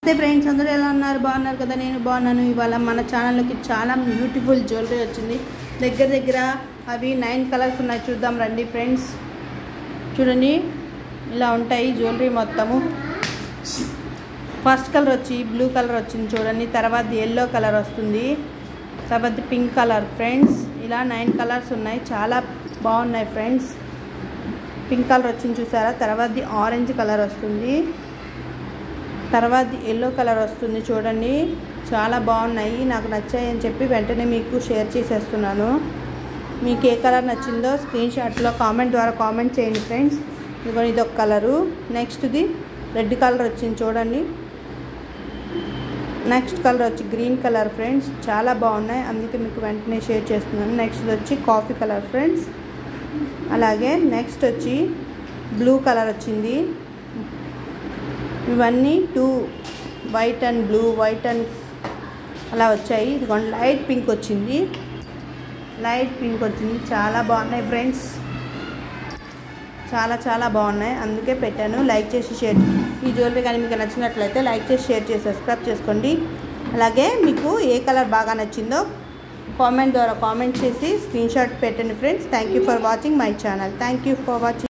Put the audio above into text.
నమస్తే ఫ్రెండ్స్ అందరూ ఎలా ఉన్నారు బాగున్నారు కదా నేను బాగున్నాను ఇవాళ మన ఛానల్లోకి చాలా బ్యూటిఫుల్ జ్యువెలరీ వచ్చింది దగ్గర దగ్గర అవి నైన్ కలర్స్ ఉన్నాయి చూద్దాం రండి ఫ్రెండ్స్ చూడండి ఇలా ఉంటాయి జ్యువెలరీ మొత్తము ఫస్ట్ కలర్ వచ్చి బ్లూ కలర్ వచ్చింది చూడండి తర్వాత ఎల్లో కలర్ వస్తుంది తర్వాత పింక్ కలర్ ఫ్రెండ్స్ ఇలా నైన్ కలర్స్ ఉన్నాయి చాలా బాగున్నాయి ఫ్రెండ్స్ పింక్ కలర్ వచ్చింది చూసారా తర్వాతది ఆరెంజ్ కలర్ వస్తుంది తర్వాత ఎల్లో కలర్ వస్తుంది చూడండి చాలా బాగున్నాయి నాకు నచ్చాయి అని చెప్పి వెంటనే మీకు షేర్ చేసేస్తున్నాను మీకు ఏ కలర్ నచ్చిందో స్క్రీన్ షాట్లో కామెంట్ ద్వారా కామెంట్ చేయండి ఫ్రెండ్స్ ఇదిగో ఇది ఒక కలరు నెక్స్ట్ది రెడ్ కలర్ వచ్చింది చూడండి నెక్స్ట్ కలర్ వచ్చి గ్రీన్ కలర్ ఫ్రెండ్స్ చాలా బాగున్నాయి అందుకే మీకు వెంటనే షేర్ చేస్తున్నాను నెక్స్ట్ వచ్చి కాఫీ కలర్ ఫ్రెండ్స్ అలాగే నెక్స్ట్ వచ్చి బ్లూ కలర్ వచ్చింది ఇవన్నీ two white and blue white and అలా వచ్చాయి ఇదిగోండి లైట్ పింక్ వచ్చింది లైట్ పింక్ వచ్చింది చాలా బాగున్నాయి ఫ్రెండ్స్ చాలా చాలా బాగున్నాయి అందుకే పెట్టాను లైక్ చేసి షేర్ ఈ జ్యువెలరీ కానీ మీకు నచ్చినట్లయితే లైక్ చేసి షేర్ చేసి సబ్స్క్రైబ్ చేసుకోండి అలాగే మీకు ఏ కలర్ బాగా నచ్చిందో కామెంట్ ద్వారా కామెంట్ చేసి స్క్రీన్ షాట్ పెట్టండి friends thank you for watching my channel thank you for watching